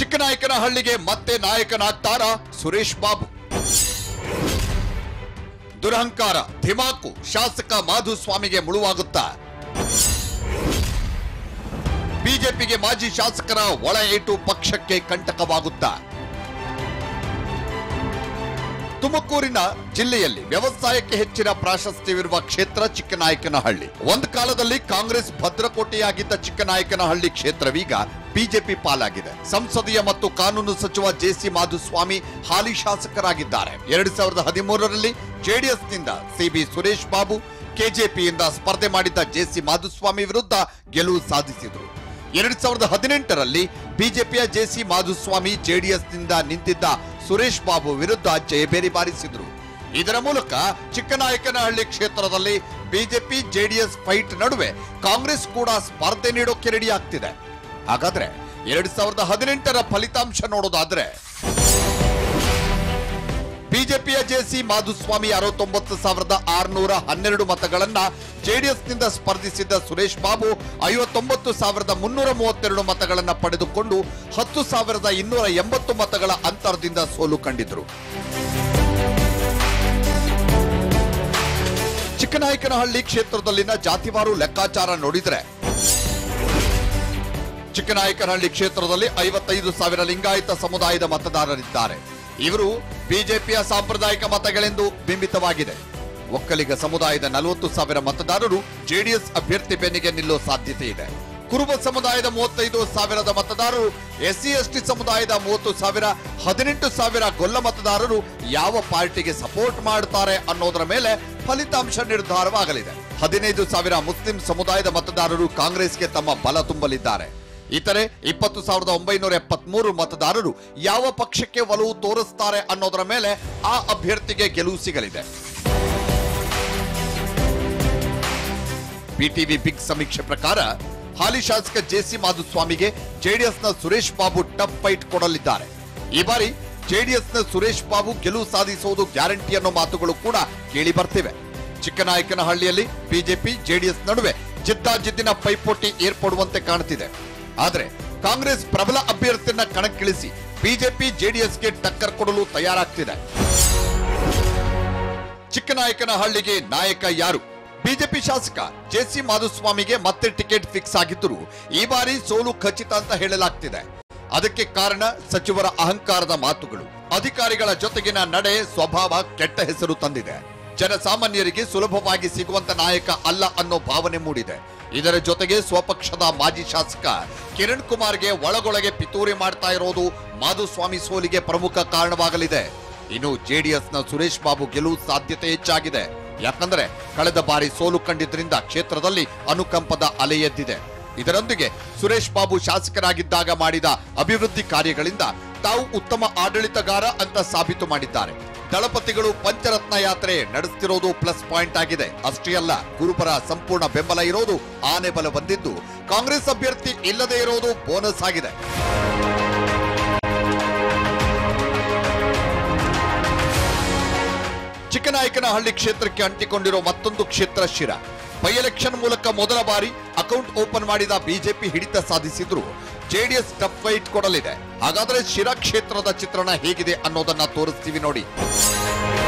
ಚಿಕ್ಕನಾಯಕನಹಳ್ಳಿಗೆ ಮತ್ತೆ ನಾಯಕನಾಗ್ತಾರಾ ಸುರೇಶ್ ಬಾಬು ದುರಹಂಕಾರ ಧಿಮಾಕು ಶಾಸಕ ಮಾಧುಸ್ವಾಮಿಗೆ ಮುಳುವಾಗುತ್ತಾ ಬಿಜೆಪಿಗೆ ಮಾಜಿ ಶಾಸಕರ ಒಳ ಏಟು ಪಕ್ಷಕ್ಕೆ ಕಂಟಕವಾಗುತ್ತಾ ತುಮಕೂರಿನ ಜಿಲ್ಲೆಯಲ್ಲಿ ವ್ಯವಸಾಯಕ್ಕೆ ಹೆಚ್ಚಿನ ಪ್ರಾಶಸ್ತ್ಯವಿರುವ ಕ್ಷೇತ್ರ ಚಿಕ್ಕನಾಯಕನಹಳ್ಳಿ ಒಂದು ಕಾಲದಲ್ಲಿ ಕಾಂಗ್ರೆಸ್ ಭದ್ರಕೋಟೆಯಾಗಿದ್ದ ಚಿಕ್ಕನಾಯಕನಹಳ್ಳಿ ಕ್ಷೇತ್ರವೀಗ ಬಿಜೆಪಿ ಪಾಲಾಗಿದೆ ಸಂಸದೀಯ ಮತ್ತು ಕಾನೂನು ಸಚಿವ ಜೆಸಿ ಮಾಧುಸ್ವಾಮಿ ಹಾಲಿ ಶಾಸಕರಾಗಿದ್ದಾರೆ ಎರಡ್ ಸಾವಿರದ ಹದಿಮೂರರಲ್ಲಿ ಜೆಡಿಎಸ್ನಿಂದ ಸಿಬಿ ಸುರೇಶ್ ಬಾಬು ಕೆಜೆಪಿಯಿಂದ ಸ್ಪರ್ಧೆ ಮಾಡಿದ್ದ ಜೆಸಿ ಮಾಧುಸ್ವಾಮಿ ವಿರುದ್ಧ ಗೆಲುವು ಸಾಧಿಸಿದರು ಎರಡ್ ಸಾವಿರದ ಹದಿನೆಂಟರಲ್ಲಿ ಬಿಜೆಪಿಯ ಜೆಸಿ ಮಾಧುಸ್ವಾಮಿ ಜೆಡಿಎಸ್ನಿಂದ ನಿಂತಿದ್ದ ಸುರೇಶ್ ಬಾಬು ವಿರುದ್ಧ ಜಯಬೇರಿ ಬಾರಿಸಿದ್ರು ಇದರ ಮೂಲಕ ಚಿಕ್ಕನಾಯಕನಹಳ್ಳಿ ಕ್ಷೇತ್ರದಲ್ಲಿ ಬಿಜೆಪಿ ಜೆಡಿಎಸ್ ಫೈಟ್ ನಡುವೆ ಕಾಂಗ್ರೆಸ್ ಕೂಡ ಸ್ಪರ್ಧೆ ನೀಡೋಕೆ ರೆಡಿ ಆಗ್ತಿದೆ ಹಾಗಾದ್ರೆ ಎರಡ್ ಸಾವಿರದ ಹದಿನೆಂಟರ ಫಲಿತಾಂಶ ನೋಡೋದಾದ್ರೆ ಬಿಜೆಪಿಯ ಜೆಸಿ ಮಾಧುಸ್ವಾಮಿ ಅರವತ್ತೊಂಬತ್ತು ಸಾವಿರದ ಆರುನೂರ ಹನ್ನೆರಡು ಮತಗಳನ್ನ ಜೆಡಿಎಸ್ನಿಂದ ಸ್ಪರ್ಧಿಸಿದ್ದ ಸುರೇಶ್ ಬಾಬು ಐವತ್ತೊಂಬತ್ತು ಸಾವಿರದ ಮುನ್ನೂರ ಮೂವತ್ತೆರಡು ಮತಗಳನ್ನ ಪಡೆದುಕೊಂಡು ಹತ್ತು ಸಾವಿರದ ಇನ್ನೂರ ಎಂಬತ್ತು ಮತಗಳ ಅಂತರದಿಂದ ಸೋಲು ಕಂಡಿದ್ರು ಚಿಕ್ಕನಾಯಕನಹಳ್ಳಿ ಕ್ಷೇತ್ರದಲ್ಲಿನ ಜಾತಿವಾರು ಲೆಕ್ಕಾಚಾರ ನೋಡಿದ್ರೆ ಚಿಕ್ಕನಾಯಕನಹಳ್ಳಿ ಕ್ಷೇತ್ರದಲ್ಲಿ ಐವತ್ತೈದು ಸಾವಿರ ಲಿಂಗಾಯತ ಸಮುದಾಯದ ಮತದಾರರಿದ್ದಾರೆ ಇವರು ಬಿಜೆಪಿಯ ಸಾಂಪ್ರದಾಯಿಕ ಮತಗಳೆಂದು ಬಿಂಬಿತವಾಗಿದೆ ಒಕ್ಕಲಿಗ ಸಮುದಾಯದ ನಲವತ್ತು ಸಾವಿರ ಮತದಾರರು ಜೆಡಿಎಸ್ ಅಭ್ಯರ್ಥಿ ಬೆನ್ನಿಗೆ ನಿಲ್ಲೋ ಸಾಧ್ಯತೆ ಇದೆ ಕುರುಬ ಸಮುದಾಯದ ಮೂವತ್ತೈದು ಸಾವಿರದ ಮತದಾರರು ಎಸ್ಸಿ ಎಸ್ಟಿ ಸಮುದಾಯದ ಮೂವತ್ತು ಸಾವಿರ ಹದಿನೆಂಟು ಸಾವಿರ ಗೊಲ್ಲ ಮತದಾರರು ಯಾವ ಪಾರ್ಟಿಗೆ ಸಪೋರ್ಟ್ ಮಾಡ್ತಾರೆ ಅನ್ನೋದರ ಮೇಲೆ ಫಲಿತಾಂಶ ನಿರ್ಧಾರವಾಗಲಿದೆ ಹದಿನೈದು ಸಾವಿರ ಮುಸ್ಲಿಂ ಸಮುದಾಯದ ಮತದಾರರು ಕಾಂಗ್ರೆಸ್ಗೆ ತಮ್ಮ ಬಲ ತುಂಬಲಿದ್ದಾರೆ ಇತರೆ ಇಪ್ಪತ್ತು ಸಾವಿರದ ಒಂಬೈನೂರ ಎಪ್ಪತ್ಮೂರು ಮತದಾರರು ಯಾವ ಪಕ್ಷಕ್ಕೆ ಒಲವು ತೋರಿಸ್ತಾರೆ ಅನ್ನೋದರ ಮೇಲೆ ಆ ಅಭ್ಯರ್ಥಿಗೆ ಗೆಲುವು ಸಿಗಲಿದೆ ಬಿಟಿವಿ ಬಿಗ್ ಸಮೀಕ್ಷೆ ಪ್ರಕಾರ ಹಾಲಿ ಶಾಸಕ ಜೆಸಿ ಮಾಧುಸ್ವಾಮಿಗೆ ಜೆಡಿಎಸ್ನ ಸುರೇಶ್ ಬಾಬು ಟಫ್ ಫೈಟ್ ಕೊಡಲಿದ್ದಾರೆ ಈ ಬಾರಿ ಜೆಡಿಎಸ್ನ ಸುರೇಶ್ ಬಾಬು ಗೆಲುವು ಸಾಧಿಸುವುದು ಗ್ಯಾರಂಟಿ ಅನ್ನೋ ಮಾತುಗಳು ಕೂಡ ಕೇಳಿ ಬರ್ತಿವೆ ಚಿಕ್ಕನಾಯಕನಹಳ್ಳಿಯಲ್ಲಿ ಬಿಜೆಪಿ ಜೆಡಿಎಸ್ ನಡುವೆ ಜಿದ್ದಾಜಿದ್ದಿನ ಪೈಪೋಟಿ ಏರ್ಪಡುವಂತೆ ಕಾಣುತ್ತಿದೆ ಆದ್ರೆ ಕಾಂಗ್ರೆಸ್ ಪ್ರಬಲ ಅಭ್ಯರ್ಥಿಯನ್ನ ಕಣಕ್ಕಿಳಿಸಿ ಬಿಜೆಪಿ ಜೆಡಿಎಸ್ಗೆ ಟಕ್ಕರ್ ಕೊಡಲು ತಯಾರಾಗ್ತಿದೆ ಚಿಕ್ಕನಾಯಕನಹಳ್ಳಿಗೆ ನಾಯಕ ಯಾರು ಬಿಜೆಪಿ ಶಾಸಕ ಜೆಸಿ ಮಾಧುಸ್ವಾಮಿಗೆ ಮತ್ತೆ ಟಿಕೆಟ್ ಫಿಕ್ಸ್ ಆಗಿದ್ದರೂ ಈ ಬಾರಿ ಸೋಲು ಖಚಿತ ಅಂತ ಹೇಳಲಾಗ್ತಿದೆ ಅದಕ್ಕೆ ಕಾರಣ ಸಚಿವರ ಅಹಂಕಾರದ ಮಾತುಗಳು ಅಧಿಕಾರಿಗಳ ಜೊತೆಗಿನ ನಡೆ ಸ್ವಭಾವ ಕೆಟ್ಟ ಹೆಸರು ತಂದಿದೆ ಜನಸಾಮಾನ್ಯರಿಗೆ ಸುಲಭವಾಗಿ ಸಿಗುವಂತ ನಾಯಕ ಅಲ್ಲ ಅನ್ನೋ ಭಾವನೆ ಮೂಡಿದೆ ಇದರ ಜೊತೆಗೆ ಸ್ವಪಕ್ಷದ ಮಾಜಿ ಶಾಸಕ ಕಿರಣ್ ಕುಮಾರ್ಗೆ ಒಳಗೊಳಗೆ ಪಿತೂರಿ ಮಾಡ್ತಾ ಇರೋದು ಮಾಧುಸ್ವಾಮಿ ಸೋಲಿಗೆ ಪ್ರಮುಖ ಕಾರಣವಾಗಲಿದೆ ಇನ್ನು ಜೆಡಿಎಸ್ನ ಸುರೇಶ್ ಬಾಬು ಗೆಲುವು ಸಾಧ್ಯತೆ ಹೆಚ್ಚಾಗಿದೆ ಯಾಕಂದ್ರೆ ಕಳೆದ ಬಾರಿ ಸೋಲು ಕಂಡಿದ್ರಿಂದ ಕ್ಷೇತ್ರದಲ್ಲಿ ಅನುಕಂಪದ ಅಲೆ ಎದ್ದಿದೆ ಇದರೊಂದಿಗೆ ಸುರೇಶ್ ಬಾಬು ಶಾಸಕರಾಗಿದ್ದಾಗ ಮಾಡಿದ ಅಭಿವೃದ್ಧಿ ಕಾರ್ಯಗಳಿಂದ ತಾವು ಉತ್ತಮ ಆಡಳಿತಗಾರ ಅಂತ ಸಾಬೀತು ಮಾಡಿದ್ದಾರೆ ದಳಪತಿಗಳು ಪಂಚರತ್ನ ಯಾತ್ರೆ ನಡೆಸ್ತಿರೋದು ಪ್ಲಸ್ ಪಾಯಿಂಟ್ ಆಗಿದೆ ಅಷ್ಟೇ ಅಲ್ಲ ಗುರುಪರ ಸಂಪೂರ್ಣ ಬೆಂಬಲ ಇರೋದು ಆನೆ ಬಲ ಬಂದಿದ್ದು ಕಾಂಗ್ರೆಸ್ ಅಭ್ಯರ್ಥಿ ಇಲ್ಲದೆ ಇರೋದು ಬೋನಸ್ ಆಗಿದೆ ಚಿಕ್ಕನಾಯಕನಹಳ್ಳಿ ಕ್ಷೇತ್ರಕ್ಕೆ ಅಂಟಿಕೊಂಡಿರೋ ಮತ್ತೊಂದು ಕ್ಷೇತ್ರ ಶಿರಾ ಬೈ ಎಲೆಕ್ಷನ್ ಮೂಲಕ ಮೊದಲ ಬಾರಿ ಅಕೌಂಟ್ ಓಪನ್ ಮಾಡಿದ ಬಿಜೆಪಿ ಹಿಡಿತ ಸಾಧಿಸಿದ್ರು ಜೆಡಿಎಸ್ ಟಫ್ ಫೈಟ್ ಕೊಡಲಿದೆ ಹಾಗಾದ್ರೆ ಶಿರಾ ಕ್ಷೇತ್ರದ ಚಿತ್ರಣ ಹೇಗಿದೆ ಅನ್ನೋದನ್ನ ತೋರಿಸ್ತೀವಿ ನೋಡಿ